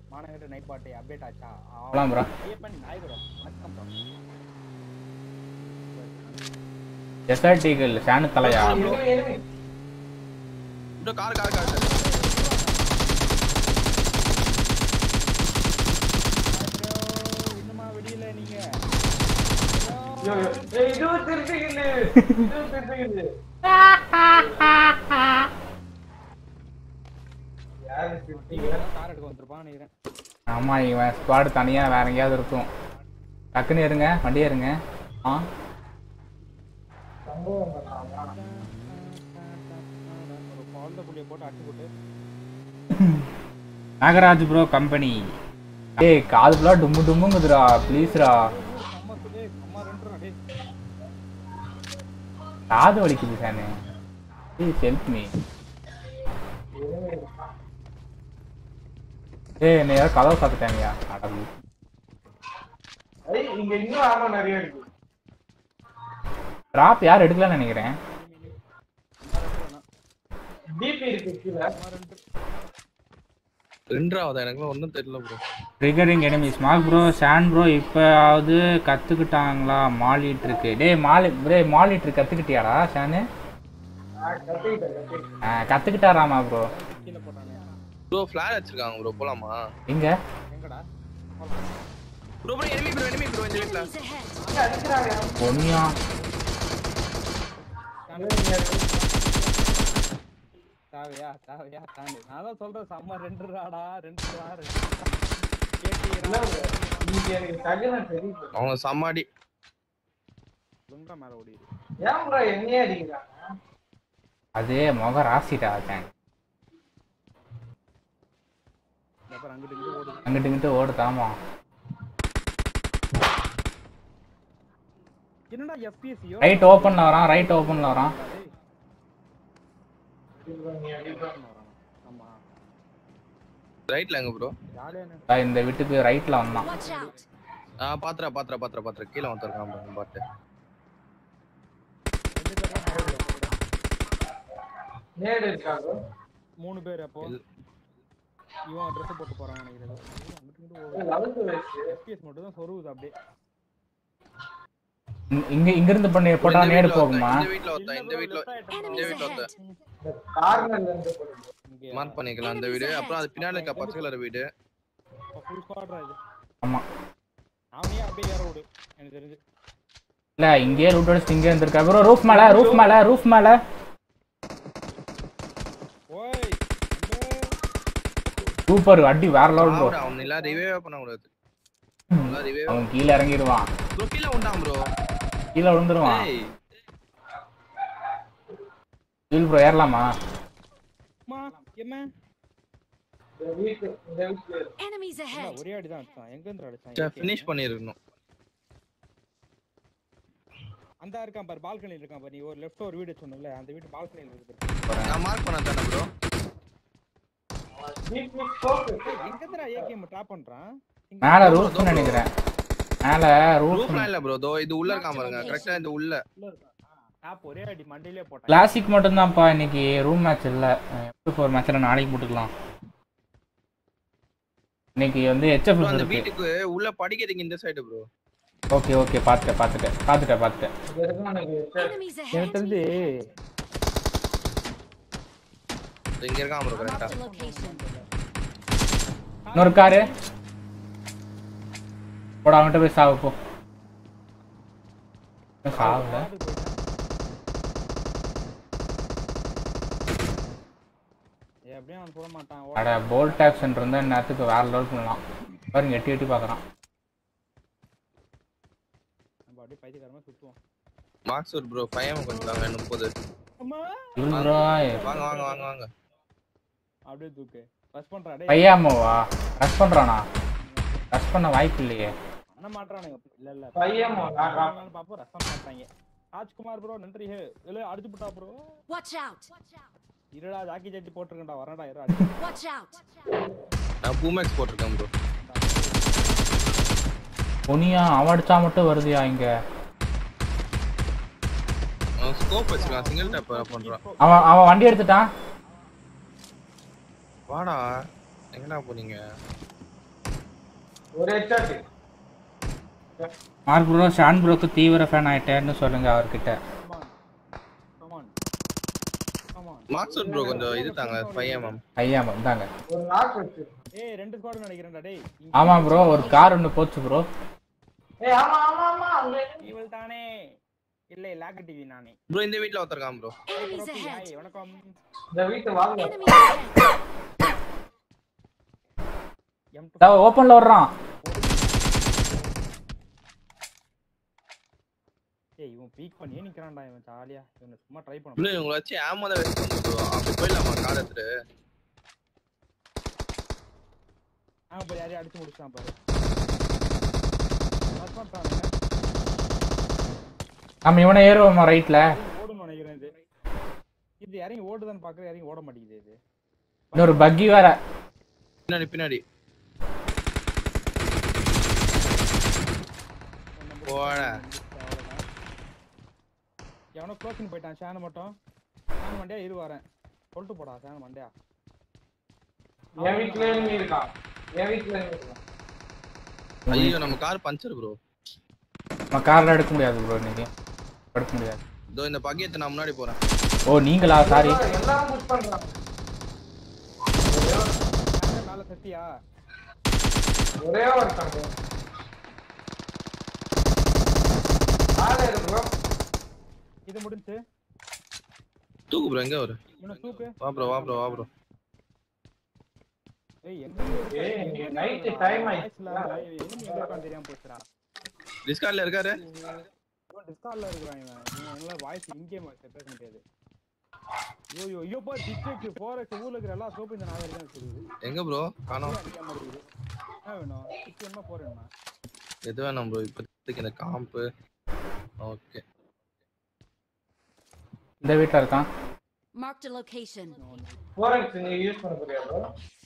மாநகர நைட் பாட்டு அப்டேட் ஆச்சா போலாம் bro. ஐயப்பன் நாயகரம் வணக்கம் bro டெசர்ட் ஈகிள் ஷானு தலையா bro car car car car இன்னுமா வெளியில நீங்க இதுவும் திருட்டுக்குது இதுவும் திருட்டுக்குது யாரு திருட்டுங்க கார் எடுக்க வந்திருப்பான்னு நினைக்கிறேன் ஆமா இவன் ஸ்குவாடு தனியா வேற எங்கேயாவது இருக்கும் டக்குன்னு இருங்க வண்டி ஏறுங்க ஆ சம்பவம் பண்ணாமா ஒரு குழந்தை புள்ளிய போட்டு அடிச்சு போட்டு நாகராஜ் ப்ரோ கம்பெனி ஏய் காது ஃபுல்லாக டும்மு டும்முங்குதுடா ப்ளீஸ்ரா அம்மா சொல்லு அம்மா ரெண்டு டேய் காது வலிக்குது சானு ப்ளீஸ் ஹெல்ப் மீ ஏய் என்ன யாரும் கதவை சாத்துட்டாங்கயா அடவு ஐய் இங்க இன்னும் ஆமா நிறைய இருக்கு ட்ராப் யார் எடுக்கலன்னு நினைக்கிறேன் டிபி இருக்கு கீழே ரெண்டாவது எனக்கு ஒன்றும் தெரியல ப்ரோ ட்ரிகரிங் enemy ஸ்மாக் ப்ரோ ஷான் ப்ரோ இப்போயாவது கற்றுக்கிட்டாங்களா மாலிட் இருக்கு டேய் மாலி ப்ரே மாலிட் இருக்கு கற்றுக்கிட்டியாடா ஷானு நான் கத்திக்கிட்டேன் கத்திக்கிட்டேன் ஆ கற்றுக்கிட்டாராமா ப்ரோ கீழே போட்டானே ப்ரோ ஃபிளார் வச்சிருக்காங்க ப்ரோ போலாமா எங்க எங்கடா bro bro enemy bro enemy bro இந்த வீட்ல Enemies ahead. இங்க அடிக்கிறாங்க பொன்னியா தேவையா தேவையா தாண்டி நான் தான் சொல்றேன் செம்ம ரெண்டு ராடா ரெண்டு ரா ரெண்டு கேட்டீரா இங்க எனக்கு தகுன தெரியுது அவங்க சம்மாடி லுங்கா மேல ஓடிடு ஏன் ப்ரோ என்னையே அடிக்கிறாங்க அதே முக ராசிடா ஷான் அப்புறம் அங்கிட்டு இங்கிட்டு ஓடுது அங்கிட்டு இங்கிட்டு ஓடுதாமா என்னடா எஃபிஎஸ்சியோ ரைட் ஓப்பன்ல வரான் ரைட் ஓப்பன்ல வரான் நீ அடிப்பாங்க ஆமா ரைட்ல எங்க ப்ரோ ஜாலியான அதான் இந்த வீட்டுக்கு ரைட்ல வந்தான் Watch out. ஆ பாத்துறா பாத்துறா பாத்துறா பாத்துறா கீழே வந்துருக்கான் ப்ரோ பாட்டு ரெண்டு பேர் தான் போடுறோம். நேடு இருக்காங்க மூணு பேர் அப்போ இல்ல. இவன் ட்ரெஸ் போட்டு போறான் நினைக்கிறேன் அங்கிட்டு இங்கிட்டு ஓடுது லெவன்த் வயசு எஃபிஎஸ் மட்டும் தான் சொருகுது அப்படியே இங்க- இங்க இங்க இருந்து பண்ணி போட்டா இந்த நேடு வீட்ல போகுமா ஒருத்தன், இந்த வீட்ல ஒருத்தன் இந்த வீட்ல Enemies வீட்ல ahead. ஒருத்தன். இந்த கார்னர்ல இருந்து போடுது மார்க் பண்ணிக்கலாம் அந்த வீடு அப்புறம் அது பின்னாடி இருக்க பச்சை கலர் வீடு ஃபுல் ஸ்குவாட்ரா இது ஆமா அவனையே அப்படியே ஏற விடு எனக்கு தெரிஞ்சு இல்ல இங்கேயே ரூட் அடிச்சு இங்கே இருந்திருக்கா ப்ரோ ரூஃப் மேல ரூஃப் மேல ரூஃப் மேல ஓய் சூப்பர் அடி வேற லெவல் ப்ரோ ஆவுடா, அவன் எல்லாம் ரிவைவ் பண்ண கூடாது எல்லாம் ரிவைவ் அவன் கீழே இறங்கிடுவான் ப்ரோ கீழே உண்டான் ப்ரோ கீழே விழுந்துருவான் ஏய் கீழ் ப்ரோ ஏறலாமா அம்மா எம்மா இந்த வீட்டு இந்த வீட்டுல இருக்கு Enemies ahead. ஒரே அடி தான் அடிச்சான் எங்க இருந்து அடிச்சான் ஃபினிஷ் பண்ணிருக்கணும் அந்த இருக்கான் பாரு பால்கனில இருக்கான் பாரு நீ ஒரு லெஃப்ட் ஒரு வீடு சொன்னல அந்த வீட்டு பால்கனில இருக்கு நான் மார்க் பண்ண தானே ப்ரோ டிபி ஸ்கோப் எங்க இருந்து ஏகேம் ட்ராப் பண்றான் இங்க மேல ரூஃப் நினைக்கிறேன் மேல ரூஃப் ரூஃப்லாம் இல்ல ப்ரோ தோ இது உள்ள இருக்காம பாருங்க கரெக்டா இந்த உள்ள உள்ள இருக்கான் டாப் ஒரே அடி மண்டையிலே போட்டான் கிளாசிக் மட்டும்தான்ப்பா இன்னைக்கு ரூம் மேட்ச் இல்ல எஃப் ஃபோர் மேட்ச்ல நாளைக்கு போட்டுக்கலாம் இன்னைக்கு வந்து Bro, ஹெச்எஃப் அந்த இருக்கு வீட்டுக்கு உள்ள படிக்கிறதுக்கு இந்த சைடு ப்ரோ ஓகே ஓகே பார்த்துட்டேன் பார்த்துட்டேன் பார்த்துட்டேன் பார்த்துட்டேன் இது இருக்கும் எனக்கு Enemies எனக்கு ahead. தெரிஞ்சு இங்க இருக்கான் ப்ரோ Marked கரெக்டா a location. இன்னொரு காரு போட அவன்கிட்ட போய் சாவு போ இன்னும் சாவல ஏ அப்படியே அவன் போட மாட்டான் அட போல்ட் ஆக்ஷன் இருந்தா நேரத்துக்கு வேற லெவல் பண்ணலாம் பாருங்க எட்டி எட்டி பார்க்கறான் நம்ம அப்படியே பைத்தியக்காரமா சுத்துவோம் மார்க்ஸ் ஒரு ப்ரோ பையன் கொஞ்சம் தாங்க முப்பது அம்மா இவன் bro, வாங்க வாங்க வாங்க வாங்க அப்படியே தூக்கு பஸ் பண்றா டேய் பையாமாவா ரஷ் பண்றானா ரஷ் பண்ண வாய்ப்பு இல்லையே பண்ண மாட்றானுங்க இல்ல இல்ல பையமா, நான் drop பண்ணாலும் பாப்போம் ரசம் மாட்டாங்க ராஜ்குமார் ப்ரோ நன்றி ஹே இல்ல அடிச்சு புட்டா ப்ரோ Watch out. இருடா ஜாக்கி ஜட்டி போட்டிருக்கேன்டா வரடா இரு Watch out. நான் பூமேக்ஸ் போட்டிருக்கேன் ப்ரோ பொனியா அவன் அடிச்சா மட்டும் வருதுயா இங்க ஸ்கோப் வச்சுக்கலாம் சிங்கிள் டேப் பண்றான் அவன் அவன் வண்டி எடுத்துட்டான் வாடா எங்கடா போறீங்க ஒரு ஹெட்ஷாட் மார்க் ப்ரோ ஷான் ப்ரோக்கு தீவிர ஃபேன் ஆயிட்டேன்னு சொல்லுங்க அவர்கிட்ட Come on. Come on. Marks bro கொஞ்சம் இது தாங்க பையன் மேம் ஐயா வந்தாங்க ஒரு நாக் வச்சு ஏய் ரெண்டு ஸ்குவாட் நினைக்கிறேன்டா டேய் ஆமா ப்ரோ ஒரு கார் ஒன்று போச்சு ப்ரோ ஏய் ஆமா ஆமா ஆமா அங்க இவள் தானே இல்லை லாக் டிவி நானே ப்ரோ இந்த வீட்ல ஒருத்தருக்கான் ப்ரோ Enemies ப்ரோக்கி, ahead. ஹாய் வணக்கம் இந்த வீட்டு வாங்க Enemies ahead. எம் ஓப்பன்ல வர்றான் ஏய் இவன் பீக் பண்ணியே நிக்கிறான்டா இவன் ஜாலியா இவனை சும்மா ட்ரை பண்ண ப்ரோ இவங்களை வச்சு ஏமா தான் வெஸ்ட் பண்ணு ப்ரோ அப்படி போயிடலாமா கார் எடுத்துட்டு ஆ போய் யாரையும் அடிச்சு முடிச்சான் பாரு Mark பண்ணிட்டானுங்க. நம்ம இவனை ஏறுவோமா ரைட்ல ஓடுன்னு நினைக்கிறேன் இது இது இறங்கி ஓடுதான்னு பாக்குறேன் இறங்கி ஓட மாட்டேங்குது இது இன்னொரு பக்கி வேற பின்னாடி பின்னாடி போடா. அவ்வளவுதான். எவனோ க்ளோசிங் போயிட்டான் ஷானு மட்டும் ஷானு மண்டையா இரு வரேன் சொல்லிட்டு போடா ஷானு மண்டையா என் வீட்ல நீ இருக்கான் என் வீட்ல நீ இருக்கான் ஐயோ நம்ம கார் பஞ்சர் ப்ரோ நம்ம கார்ல எடுக்க முடியாது ப்ரோ இன்னைக்கு எடுக்க முடியாது இதோ இந்த பக்கியத்தை நான் முன்னாடி போறேன் ஓ நீங்களா சாரி எல்லாரும் புஷ் பண்றாங்க ஷானு மேல செத்தியா ஒரே ஒருத்தன் bro. ஆளு இருக்கு ப்ரோ இது முடிஞ்சு தூக்கு ப்ரோ எங்க வரு இன்னும் தூக்கு வா ப்ரோ வா ப்ரோ வா ப்ரோ ஏய் எங்க இருக்க? ஏய், எங்க இங்க இருக்க? night time voice ஆயிடுச்சு. இல்லாம enemy எங்க இருக்கான்னு தெரியாம போச்சுடா டிஸ்கார்ட்ல இருக்காரு இவன் டிஸ்கார்ட்ல இருக்கிறான் இவன் இவன் என்னால வாய்ஸ் இங்கே பேச முடியாது ஐயோ ஐயோ ஐயோ பா டிக்டெக் ஃபோர் எக்ஸ் ஊர்ல இருக்கிற எல்லா சோப்பு இந்த நாகர் தான் தெரியுது எங்க ப்ரோ காணோம் அடிக்காம இருக்குது என்ன வேணும் டிக் வேணுமா ஃபோர் வேணுமா எது வேணாம் ப்ரோ இப்போதைக்கு இந்த காம்பு ஓகே இந்த வீட்ல இருக்கான் Marked a location. ஃபோரன்ஸ் நீ யூஸ் பண்ண போறியா ப்ரோ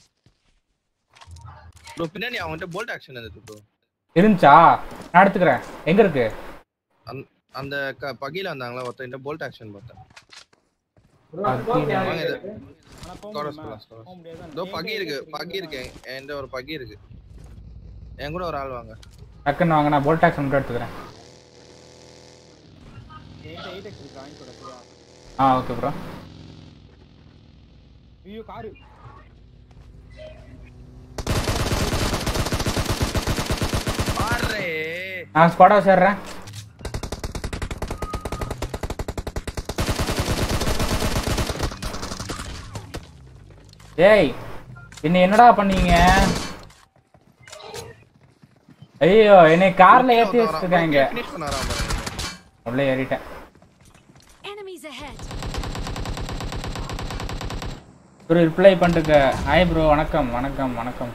ப்ரோ பின்னாடி அவன்கிட்ட போல்ட் ஆக்ஷன் இருந்துச்சு ப்ரோ இருந்துச்சா நான் எடுத்துக்கிறேன் எங்க இருக்கு அந்த க- பகில வந்தாங்களா ஒருத்தன் போல்ட் ஆக்ஷன் பார்த்தேன் ப்ரோ அது ஸ்கோப் கீழே யாரு வாங்க இது. இருக்கு? ஆனா போக ஸ்கோரஸ் முடியுமா ஸ்கோரஸ் ஸ்கோரஸ் போக முடியாது இதோ பகி இருக்கு பகி இருக்கு என்கிட்ட ஒரு பகி இருக்கு என் கூட ஒரு ஆள் வாங்க டக்குன்னு வாங்க நான் போல்டாக்ஸ் மட்டும் எடுத்துக்கிறேன் எயிட் எயிட் எக்ஸ் இருக்கு வாங்கி கொடுக்குறியா ஆ ஓகே ப்ரோ ஐயோ காரு ஆறே நான் ஸ்குவாடா சேர்றேன் ஏய் என்ன என்னடா பண்ணீங்க ஐயோ என்னை கார்ல ஏத்தி வச்சிருக்காங்க ஃபினிஷ் பண்ண வரான் பாருங்க உள்ள ஏறிட்டேன் Enemies ahead. ப்ரோ ரிப்ளை பண்ணுங்க ஹாய் ப்ரோ வணக்கம் வணக்கம் வணக்கம்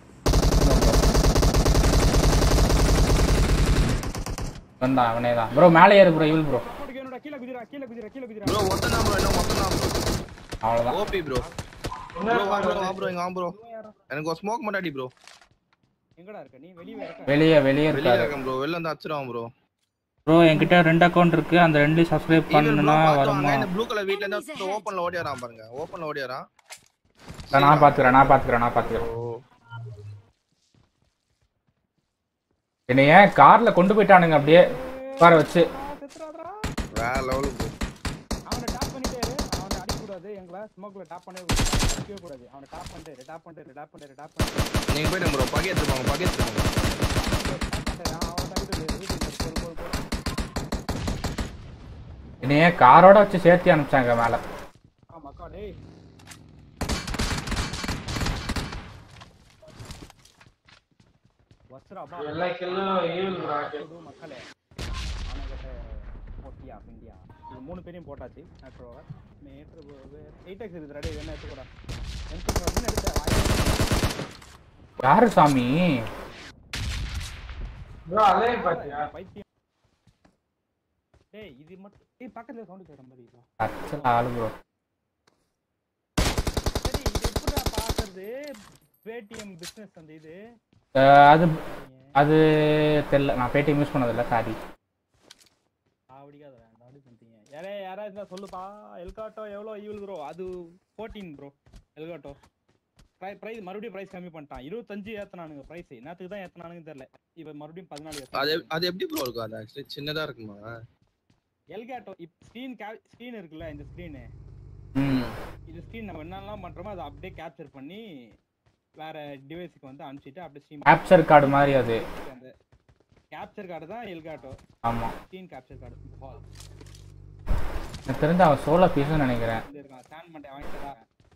வந்தான் அவனே தான் ப்ரோ மேலே ஏறு ப்ரோ இவள் ப்ரோ போட்டுக்கு என்னடா கீழே குதிரா கீழே குதிரா கீழே குதிரா ப்ரோ ஒருத்தன் தான் ப்ரோ என்ன மொத்தம் தான் ப்ரோ அவ்வளோதான் ஓபி ப்ரோ ப்ரோ வா ப்ரோ வா ப்ரோ இங்க வா ப்ரோ எனக்கு ஒரு ஸ்மோக் மட்டும் அடி ப்ரோ எங்கடா இருக்க நீ வெளியே இருக்க வெளியே வெளியே வெளியே இருக்காரு இருக்கேன் ப்ரோ வெளில வந்து அடிச்சிருவான் ப்ரோ ப்ரோ என்கிட்ட ரெண்டு அக்கௌண்ட் இருக்கு அந்த ரெண்டையும் சப்ஸ்கிரைப் பண்ணணும்னா வருமா இந்த ப்ளூ கலர் வீட்ல இருந்து ஓபன்ல ஓடியாரான் பாருங்க ஓபன்ல ஓடியாரான் நான் பாத்துக்கிறேன் நான் பாத்துக்கிறேன் நான் பாத்துக்கிறேன் என்னைய கார்ல கொண்டு போயிட்டானுங்க அப்படியே உட்கார வச்சு செத்துறாதடா வேற லெவலு ப்ரோ அவனை டாப் பண்ணிட்டே இரு அவனை அடிக்க கூடாது எங்களை ஸ்மோக்ல டாப் பண்ணவே கூடாது அடிக்கவே கூடாது அவனை டாப் பண்ணிட்டே இரு டாப் பண்ணிட்டே இரு டாப் பண்ணிட்டே இரு டாப் பண்ணிட்டே நீங்க போயிட்டு ப்ரோ பகை எடுத்துப்பாங்க பகை எடுத்துப்பாங்க அவன் தங்கிட்டு இரு வீட்டுக்கு போடு போடு போடு என்னைய காரோட வச்சு சேர்த்து அனுப்பிச்சாங்க மேல ஆமாக்கா டேய் வச்சுராப்பா எல்லா கில்லும் ஈவில் ப்ரோ இது மக்களே ஆனகிட்ட போட்டியா பிண்டியா இது மூணு பேரையும் போட்டாச்சு மேட்ரு ஓவர் மேட்ரு எயிட் எக்ஸ் இருக்குது ரெடி என்ன எடுத்துக்கூடா எடுத்து எடுத்த யாரு சாமி ப்ரோ அதே பாத்தியா பைத்தியம் டேய் இது மட்டும் ஏய் பக்கத்துல சவுண்ட் கேட்குற மாதிரி இருக்கா அச்சல் ஆளு ப்ரோ சரி இது எப்படிடா பாக்குறது பேடிஎம் பிசினஸ் அந்த இது அது அது தெரியல நான் பேடிஎம் யூஸ் பண்ணதில்ல சாரி அப்படிக்காத வேண்டாம் அப்படி பண்ணிட்டீங்க யாரே யாராவது இருந்தா சொல்லுப்பா எல்காட்டோ எவ்வளோ ஈவில் ப்ரோ அது ஃபோர்டீன் ப்ரோ எல்காட்டோ பிரைஸ் மறுபடியும் பிரைஸ் கம்மி பண்ணிட்டான் இருபத்தஞ்சு ஏத்தனானுங்க பிரைஸ் என்னத்துக்கு தான் ஏத்தனானுங்க தெரியல இப்ப மறுபடியும் பதினாலு அது எப்- அது எப்படி ப்ரோ இருக்கும் அது ஆக்சுவலி சின்னதா இருக்குமா எல்காட்டோ ஸ்க்ரீன் ஸ்க்ரீன் இருக்குல்ல இந்த ஸ்க்ரீனு ம் இந்த ஸ்க்ரீன் நம்ம என்னெல்லாம் பண்றோமோ அதை அப்படியே கேப்சர் பண்ணி வேற டிவைஸுக்கு வந்து அனுப்பிச்சிட்டு அப்படியே ஸ்ட்ரீம் கேப்சர் கார்டு மாதிரி அது அந்த கேப்சர் கார்டு தான் எல்காட்டோ ஆமா ஸ்க்ரீன் கேப்சர் கார்டு ஹால் எனக்கு தெரிஞ்ச அவன் சோலோ பீஸ்னு நினைக்கிறேன் வந்து இருக்கான் ஸ்டாண்ட் பண்ணி வாங்கிட்டா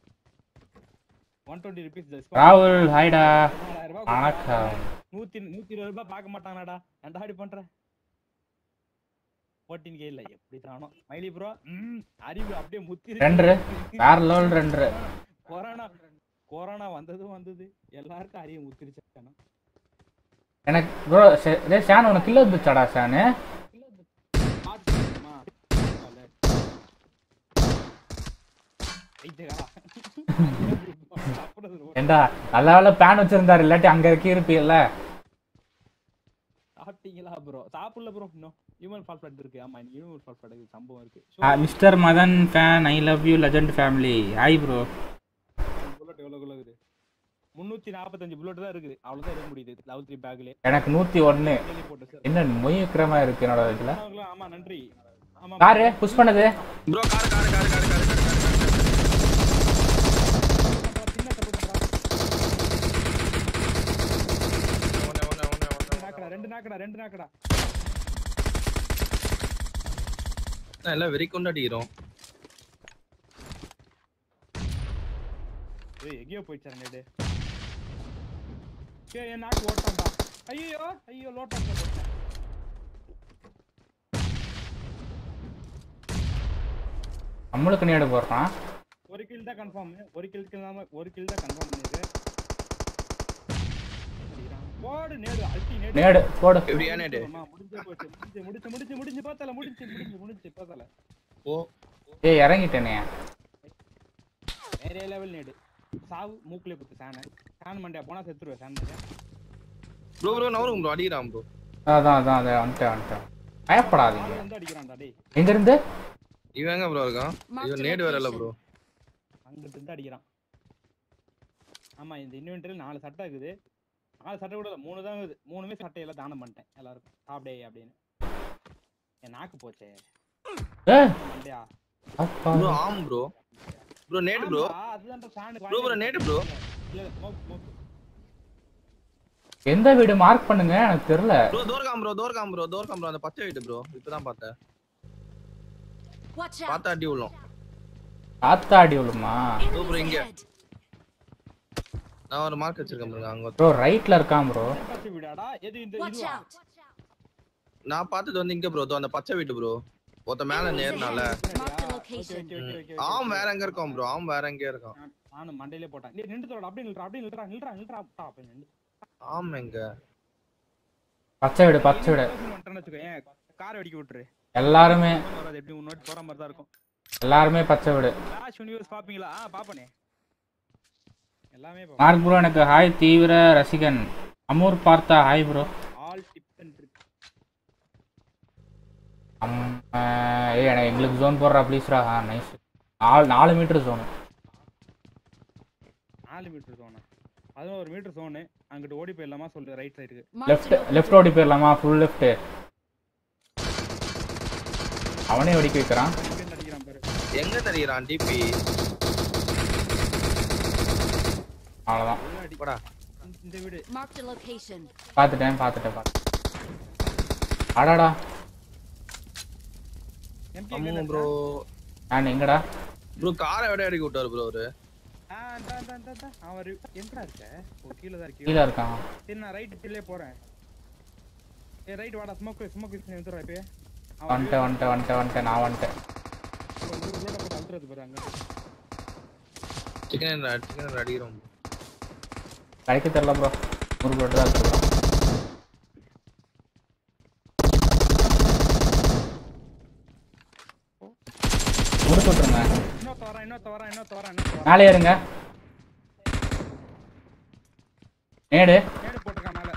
ஒன் டுவெண்ட்டி ருபீஸ் ராகுல் ஹாய்டா நாலாயிரம் ரூபாய் வணக்கம் நூத்தி நூத்தி இருபது ரூபாய் பார்க்க மாட்டாங்கடா ஏன்டா அப்படி பண்ற ஃபோர்டீன் கே இல்ல எப்படி தானோ மைலி ப்ரோ ம் அறிவு அப்படியே முத்தி ரெண்டு வேற லெவல் ரெண்டு கொரோனா கொரோனா வந்ததும் வந்தது எல்லாருக்கும் அறிவு முத்திருச்சு ஆனா. எனக்கு ப்ரோ டே ஷான் உனக்கு கிலோ இருந்துச்சாடா ஷானு பார்த்து தெரியுமா? பரவாயில்ல. ஐயடா. சாப்பிடுறது ரொம்ப- ஏண்டா நல்ல வேலை பேன் வச்சிருந்தாரு இல்லாட்டி அங்க இருக்கி இருப்பீல்ல சாப்பிட்டீங்களா ப்ரோ சாப்பிடல ப்ரோ இன்னும் ஹியூமன் ஃபால் ஃபிளட் இருக்கு ஆமா ஹியூமன் ஃபால் ஃபிளட் சம்பவம் இருக்கு mister Madan fan I love you legend family hi bro bullet எவ்வளோ குள்ள இருக்குது முந்நூற்றி நாற்பத்தஞ்சு புல்லட் தான் இருக்குது அவ்வளோதான் எடுக்க முடியுது லெவல் த்ரீ பேக்லேயே எனக்கு நூத்தி ஒண்ணு போட்டு சார் என்ன நொய் விக்கிரமா இருக்கு என்னோட இதுல ஆமா நன்றி ஆமா காரு புஷ் பண்ணது bro car car car car car car சின்ன தப்பு பண்றா. ஒண்ணே ஒண்ணே ஒண்ணே ரெண்டு ஒண்ணே நாக்கடா ரெண்டு நாக்கடா ரெண்டு நாக்கடா நான் எல்லாம் வெறி கொண்டு அடிக்கிறோம் ஏய் எங்கேயோ போயிடுச்சாரு நேடு ஏ என் நாக்கு ஓட்டான்டா ஐயோ ஐயோ லோட்டான் போட்டேன் நம்மளுக்கு நேடு போடுறான் ஒரு கில் தான் கன்ஃபார்ம் ஒரு கில் இல்லாம ஒரு கில் தான் கன்ஃபார்ம் பண்ணிருக்கு அடிக்கிறான். போடு நேடு அல்டி நேடு நேடு போடு எப்படியா நேடு ஆமா, முடிஞ்சே போச்சு முடிஞ்சு முடிஞ்சு முடிஞ்சு முடிஞ்சு பார்த்தல முடிஞ்சு முடிஞ்சு முடிஞ்சு பார்த்தல ஓ ஏய் இறங்கிட்டேனே வேற லெவல் நேடு சாவு மூக்குல குத்து சாண சான் மண்டியா போனா செத்துருவேன் சான் மண்டியா ப்ரோ ப்ரோ நவரும் ப்ரோ அடிக்கிறான் ப்ரோ அதான் அதான் அதை வந்துட்டேன் வந்துட்டேன் பயப்படாதீங்க வந்து அடிக்கிறான்டா டேய் எங்க இருந்து இவன் எங்க ப்ரோ இருக்கான் Marked இவன் a நேடு வேற இல்ல location. ப்ரோ அங்கிட்டு இருந்து அடிக்கிறான் ஆமா இந்த இன்வென்டரியில் நாலு சட்டை இருக்குது நாலு சட்டை கூட இல்ல, மூணு தான் இருக்குது மூணுமே சட்டையெல்லாம் தானம் பண்ணிட்டேன் எல்லாருக்கும் சாப்பிடே அப்படின்னு என் நாக்கு போச்சே ஏ மண்டையா அப்பா ப்ரோ ஆம் ப்ரோ ப்ரோ நேடு ப்ரோ ஆமா, அதுதான் சாண்டு ப்ரோ ப்ரோ நேடு ப்ரோ இல்ல ஸ்மோக் ஸ்மோக் எந்த வீடு மார்க் பண்ணுங்க எனக்கு தெரியல ப்ரோ தோர்காம் ப்ரோ தோர்காம் ப்ரோ தோர்காம் ப்ரோ அந்த பச்சை வீட்டு ப்ரோ இப்பதான் பார்த்தேன் Watch out! பார்த்தா அடி உள்ளோம் காத்தாடி விழுமா bro, Enemies இங்க. ahead! நான் ஒரு மார்க் வச்சிருக்கேன் ப்ரோ அங்க ப்ரோ ரைட்ல இருக்கான் ப்ரோ பச்சை வீடாடா எது இந்த Watch இதுவா out! நான் பார்த்தது வந்து இங்க ப்ரோ அந்த பச்சை வீட்டு ப்ரோ ஒருத்த மேல நேர்னால Marked a okay location. Okay okay okay ஆம் வேற எங்க இருக்கோம் ப்ரோ ஆம் வேற எங்க இருக்கான் நானும் மண்டையிலே போட்டேன் டேய் நின்று தோட அப்படியே நில்றா அப்படியே நில்றா நில்றா நில்றா அப்பா அப்ப நின்று ஆம் எங்க பச்சை வீடு பச்சை வீடு வந்துட்டேன்னு வச்சுக்கோ ஏன் கார் வெடிக்க விட்டுரு எல்லாருமே வராது எப்படி முன்னாடி போற மாதிரி தான் இருக்கும் எல்லாருமே பச்சை வீடு ஃபிளாஷ் யூனிவர்ஸ் பாப்பீங்களா ஆ பாப்பனே எல்லாமே மார்க் ப்ரோ எனக்கு ஹாய் தீவிர ரசிகன் அமூர் பார்த்தா hi bro all tips and tricks ஏய் எனக்கு எங்களுக்கு ஜோன் போடுறா ப்ளீஸ்ரா ஆ நைஸ் நாலு நாலு மீட்டர் ஜோனு நாலு மீட்டர் சோனு பதினோரு மீட்டர் சோனு அங்கிட்டு ஓடி போயிடலாமா சொல்லு ரைட் சைடுக்கு Marked லெஃப்ட் a லெஃப்ட் ஓடி போயிடலாமா ஃபுல் லெஃப்ட் அவனே வெடிக்க வைக்கிறான் இங்க அடிக்கிறான் பாரு எங்க தெரியுறான் டிபி அவ்வளோதான் உள்ள அடி போடா இந்த- இந்த வீடு Marked a location. பார்த்துட்டேன் பார்த்துட்டேன் பார்த்துட்டேன் அடாடா எம்பி ஆமாங்க ப்ரோ நான் எங்கடா ப்ரோ காரை விட அடிக்க விட்டாரு ப்ரோ அவரு ஆ அந்த அந்த அந்த அந்த அவன் ரி- எங்கடா இருக்க ஓ கீழ தான் இருக்கு கீழே இருக்கான் சரி நான் ரைட் கீழே போறேன் ஏ ரைட் வாடா ஸ்மோக் ஸ்மோக் யூஸ் பண்ணி வந்துடுறா இப்பயே அவன் வந்துட்டேன் வந்துட்டேன் வந்துட்டேன் வந்துட்டேன் நான் வந்துட்டேன் ஒரு நூறு blood போட்டு அழுத்துறது பாரு அங்க சிக்கன் சிக்கன் அடிக்கிறோம் கிடைக்க தெரியல ப்ரோ நூறு பிளட் தான் இருக்கு bro. முடிச்சு விட்ருங்க இன்னொருத்த வரான் இன்னொருத்த வரான் இன்னொருத்த வரான் இன்னொருத்த வரான் மேலே ஏறுங்க நேடு மேடு போட்டிருக்கான் மேல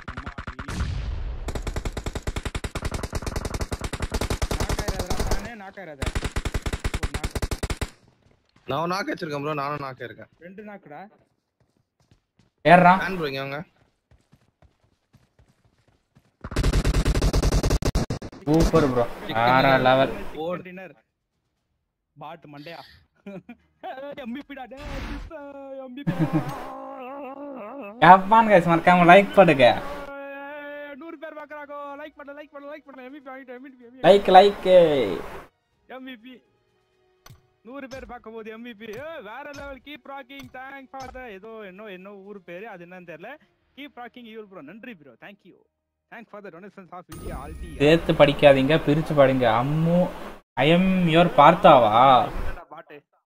நாக்காயிராதடா தானே நாக்காயிராத ஒரு நாக்கு நான் நாக்கு வச்சிருக்கேன் ப்ரோ நானும் நாக்கு இருக்கேன் ரெண்டு நாக்குடா ஏறான் ஹேண்ட் ப்ரோ இங்க வாங்க சூப்பர் ப்ரோ வேற லெவல் டின்னர் பாட் மண்டையா எம்பிபிடா டே எம்பிபி ஜப்பான் கைஸ் மறக்காம லைக் பண்ணுங்க நூறு பேர் பாக்குறாங்க லைக் பண்ண லைக் பண்ண லைக் பண்ண எம்பிபி வாங்கிட்டு எம்பிபி லைக் லைக் எம்பிபி நூறு பேர் பார்க்கும் போது எம்பிபி வேற level keep rocking thank for the ஏதோ என்ன என்ன ஊர் பேரு அது என்னன்னு தெரியல கீப் ராக்கிங் யூல் ப்ரோ நன்றி bro thank you thank for the donations of India ஆல்டி சேர்த்து படிக்காதீங்க பிரிச்சு படிங்க அம்மு ஐ எம் யுவர் பார்த்தாவா